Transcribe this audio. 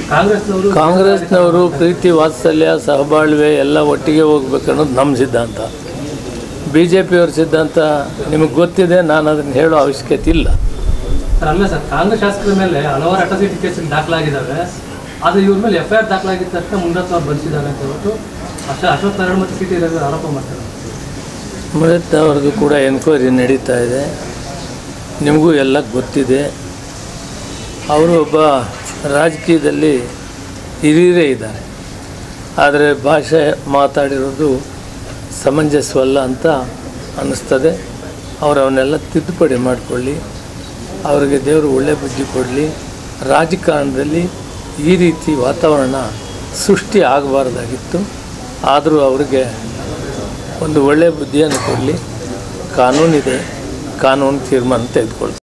ಕಾಂಗ್ರೆಸ್ನವರು ಕಾಂಗ್ರೆಸ್ನವರು ಪ್ರೀತಿ ವಾತ್ಸಲ್ಯ ಸಹಬಾಳ್ವೆ ಎಲ್ಲ ಒಟ್ಟಿಗೆ ಹೋಗ್ಬೇಕನ್ನೋದು ನಮ್ಮ ಸಿದ್ಧಾಂತ ಬಿ ಜೆ ಪಿಯವ್ರ ಸಿದ್ಧಾಂತ ನಿಮಗೆ ಗೊತ್ತಿದೆ ನಾನು ಅದನ್ನು ಹೇಳೋ ಅವಶ್ಯಕತೆ ಇಲ್ಲ ಸರ್ ಅಲ್ಲ ಸರ್ ಕಾಂಗ್ರೆಸ್ ಶಾಸಕರ ಮೇಲೆ ಹಲವಾರು ಅಟ್ರಾಸಿಟಿ ಕೇಸ್ ದಾಖಲಾಗಿದ್ದಾವೆ ಆದರೆ ಇವ್ರ ಮೇಲೆ ಎಫ್ ಐ ಆರ್ ದಾಖಲಾಗಿದ್ದ ತಕ್ಷಣ ಮುಂಡತ್ವ ಬಂದಿದ್ದಾರೆ ಅಂತ ಹೇಳ್ಬಿಟ್ಟು ಅಶ ಅಶೋಕ್ ನಾರಾಯಣ ಮತ್ತು ಸಿಟಿ ರವಿ ಆರೋಪ ಮಾಡ್ತಾರೆ ಮುರತ್ ಅವ್ರದ್ದು ಕೂಡ ಎನ್ಕ್ವೈರಿ ನಡೀತಾ ಇದೆ ನಿಮಗೂ ಎಲ್ಲ ಗೊತ್ತಿದೆ ಅವರು ಒಬ್ಬ ರಾಜಕೀಯದಲ್ಲಿ ಹಿರಿಯರೇ ಇದ್ದಾರೆ ಆದರೆ ಭಾಷೆ ಮಾತಾಡಿರೋದು ಸಮಂಜಸವಲ್ಲ ಅಂತ ಅನ್ನಿಸ್ತದೆ ಅವರು ಅವನ್ನೆಲ್ಲ ತಿದ್ದುಪಡಿ ಮಾಡಿಕೊಳ್ಳಿ ಅವರಿಗೆ ದೇವರು ಒಳ್ಳೆ ಬುದ್ಧಿ ಕೊಡಲಿ ರಾಜಕಾರಣದಲ್ಲಿ ಈ ರೀತಿ ವಾತಾವರಣ ಸೃಷ್ಟಿ ಆಗಬಾರ್ದಾಗಿತ್ತು ಆದರೂ ಅವರಿಗೆ ಒಂದು ಒಳ್ಳೆಯ ಬುದ್ಧಿಯನ್ನು ಕೊಡಲಿ ಕಾನೂನಿದೆ ಕಾನೂನು ತೀರ್ಮಾನ ತೆಗೆದುಕೊಳ್ಳಿ